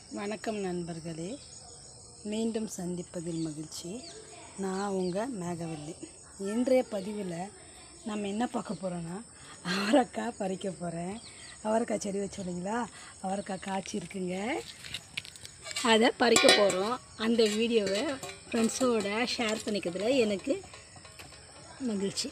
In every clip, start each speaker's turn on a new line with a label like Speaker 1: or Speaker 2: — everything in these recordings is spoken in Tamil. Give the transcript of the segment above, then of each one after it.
Speaker 1: வணக்கம் நண்பர்களே மீண்டும் சந்திப்பதில் மகிழ்ச்சி நான் உங்கள் மேகவல்லி இன்றைய பதிவில் நம்ம என்ன பார்க்க போகிறோன்னா அவரைக்காய் பறிக்க போகிறேன் அவரைக்காய் செடி வச்சோல்லைங்களா அவரைக்காய் காய்ச்சி இருக்குங்க அதை பறிக்க போகிறோம் அந்த வீடியோவை ஃப்ரெண்ட்ஸோட ஷேர் பண்ணிக்கிறதுல எனக்கு மகிழ்ச்சி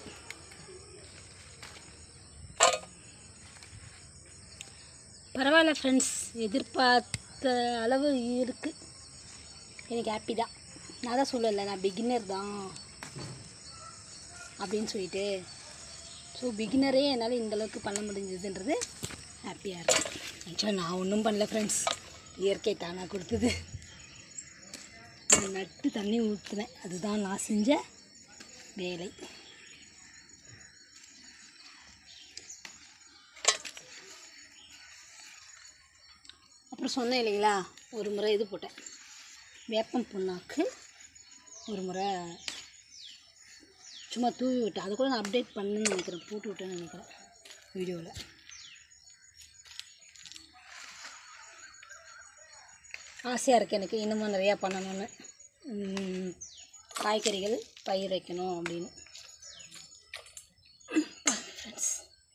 Speaker 1: பரவாயில்ல ஃப்ரெண்ட்ஸ் எதிர்பார்த்த அளவு இருக்குது எனக்கு ஹாப்பி தான் நான் தான் சொல்லலை நான் பிகினர் தான் அப்படின்னு சொல்லிட்டு ஸோ பிகினரே என்னால் இந்த அளவுக்கு பண்ண முடிஞ்சதுன்றது ஹாப்பியாக இருக்கு ஆக்சுவலாக நான் ஒன்றும் பண்ணல ஃப்ரெண்ட்ஸ் இயற்கை தானாக கொடுத்தது நான் நட்டு தண்ணி ஊற்றுனேன் அதுதான் நான் செஞ்ச வேலை அப்புறம் சொன்னேன் இல்லைங்களா ஒரு முறை இது போட்டேன் வேப்பம் புண்ணாக்கு ஒரு முறை சும்மா தூவி விட்டேன் அதை கூட நான் அப்டேட் பண்ணுன்னு நினைக்கிறேன் போட்டு விட்டேன்னு நினைக்கிறேன் வீடியோவில் ஆசையாக இருக்குது எனக்கு இன்னமும் நிறையா பண்ணணும்னு உம், காய்கறிகள் பயிர் வைக்கணும் அப்படின்னு ஃப்ரெண்ட்ஸ்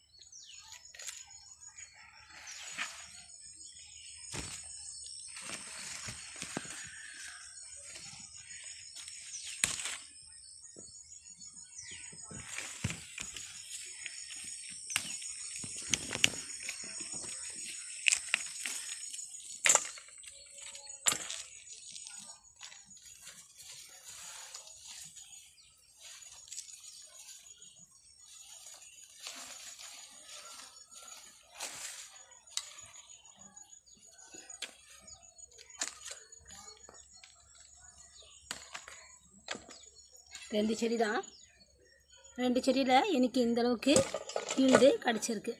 Speaker 1: ரெண்டு செடி தான் ரெண்டு செடியில் எனக்கு இந்த அளவுக்கு ஈல்டு கிடச்சிருக்கு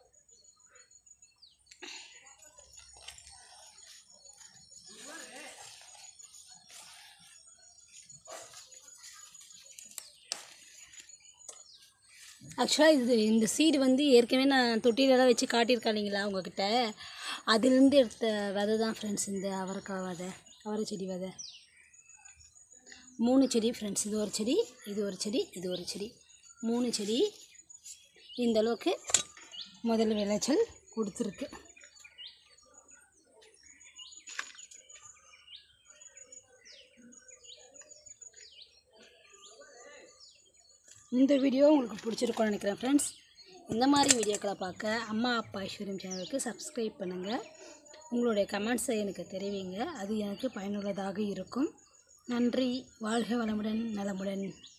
Speaker 1: ஆக்சுவலாக இது இந்த சீடு வந்து ஏற்கனவே நான் தொட்டிலெல்லாம் வச்சு காட்டியிருக்கேன் இல்லைங்களா உங்ககிட்ட அதுலேருந்து எடுத்த விதை தான் ஃப்ரெண்ட்ஸ் இந்த அவரைக்காய் விதை அவரை செடி விதை மூணு செடி ஃப்ரெண்ட்ஸ் இது ஒரு செடி இது ஒரு செடி இது ஒரு செடி மூணு செடி இந்த அளவுக்கு முதல் விளைச்சல் கொடுத்துருக்கு இந்த வீடியோ உங்களுக்கு பிடிச்சிருக்கும்னு நினைக்கிறேன் ஃப்ரெண்ட்ஸ் இந்த மாதிரி வீடியோக்களை பார்க்க அம்மா அப்பா ஐஸ்வர்யம் சேனலுக்கு சப்ஸ்கிரைப் பண்ணுங்கள் உங்களுடைய கமெண்ட்ஸை எனக்கு தெரிவிங்க அது எனக்கு பயனுள்ளதாக இருக்கும் நன்றி வாழ்க வளமுடன் நலமுடன்